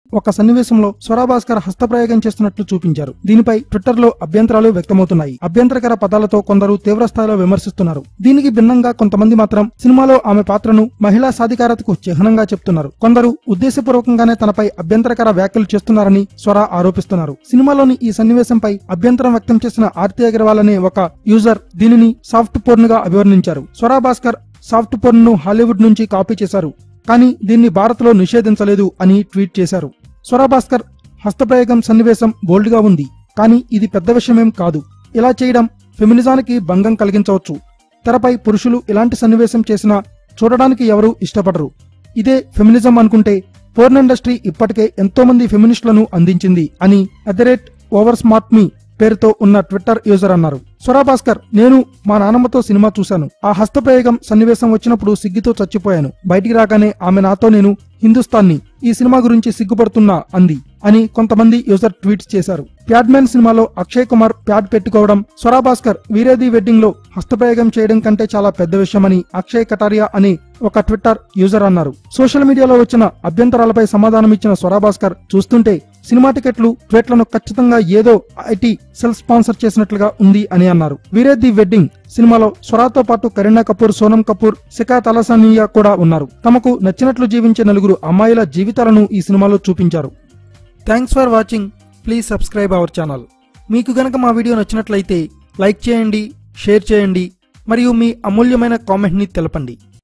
ఒక సన్నివేశంలో స్వరాభాస్కర్ హస్తప్రయోగం చేస్తున్నట్లు చూపించారు దీనిపై ట్విట్టర్ లో అభ్యంతరాలు వ్యక్తమవుతున్నాయి అభ్యంతరకర పదాలతో కొందరు తీవ్ర స్థాయిలో విమర్శిస్తున్నారు దీనికి భిన్నంగా కొంతమంది మాత్రం సినిమాలో ఆమె పాత్రను మహిళా సాధికారతకు చిహ్నంగా చెప్తున్నారు కొందరు ఉద్దేశపూర్వకంగానే తనపై అభ్యంతరకర వ్యాఖ్యలు చేస్తున్నారని స్వర ఆరోపిస్తున్నారు సినిమాలోని ఈ సన్నివేశంపై అభ్యంతరం వ్యక్తం చేసిన ఆర్తి అగర్వాల్ అనే ఒక యూజర్ దీనిని సాఫ్ట్ పోర్న్ గా అభివర్ణించారు స్వరా భాస్కర్ సాఫ్ట్ పోర్న్ ను హాలీవుడ్ నుంచి కాపీ చేశారు కానీ దీన్ని భారత్లో నిషేధించలేదు అని ట్వీట్ చేశారు స్వరా భాస్కర్ హస్తప్రయోగం సన్నివేశం బోల్డ్ గా ఉంది కానీ ఇది పెద్ద విషయమేం కాదు ఇలా చేయడం ఫెమినిజానికి భంగం కలిగించవచ్చు తెరపై పురుషులు ఇలాంటి సన్నివేశం చేసినా చూడడానికి ఎవరూ ఇష్టపడరు ఇదే ఫెమినిజం అనుకుంటే పోర్న్ ఇండస్ట్రీ ఇప్పటికే ఎంతో మంది ఫెమినిస్టులను అందించింది అని at the rate over smart మీ పేరుతో ఉన్న ట్విట్టర్ యూజర్ అన్నారు స్వరా భాస్కర్ నేను మా నానమ్మతో సినిమా చూశాను ఆ హస్తప్రయోగం సన్నివేశం వచ్చినప్పుడు సిగ్గుతో చచ్చిపోయాను బయటికి రాగానే ఆమె నాతో నేను హిందుస్థాన్ని ఈ సినిమా గురించి సిగ్గుపడుతున్నా అంది అని కొంతమంది యూజర్ ట్వీట్స్ చేశారు ప్యాడ్మ్యాన్ సినిమాలో అక్షయ్ కుమార్ ప్యాడ్ పెట్టుకోవడం స్వరా భాస్కర్ వీరేది వెడ్డింగ్ లో హస్తప్రయోగం చేయడం కంటే చాలా పెద్ద విషయమని అక్షయ్ కటారియా అని ఒక ట్విట్టర్ యూజర్ అన్నారు సోషల్ మీడియాలో వచ్చిన అభ్యంతరాలపై సమాధానం ఇచ్చిన స్వరా భాస్కర్ చూస్తుంటే సినిమా టికెట్లు ట్వేట్లను ఖచ్చితంగా ఏదో ఐటీ సెల్ఫ్ స్పాన్సర్ చేసినట్లుగా ఉంది అని అన్నారు వీరే ది వెడ్డింగ్ సినిమాలో స్వరాతో పాటు కరీనా కపూర్ సోనం కపూర్ సికా తలసానియా కూడా ఉన్నారు తమకు నచ్చినట్లు జీవించే నలుగురు అమ్మాయిల జీవితాలను ఈ సినిమాలో చూపించారు thanks for watching please subscribe our channel మీకు గనక మా వీడియో నచ్చినట్లయితే లైక్ చేయండి షేర్ చేయండి మరియు మీ అమూల్యమైన కామెంట్ని తెలపండి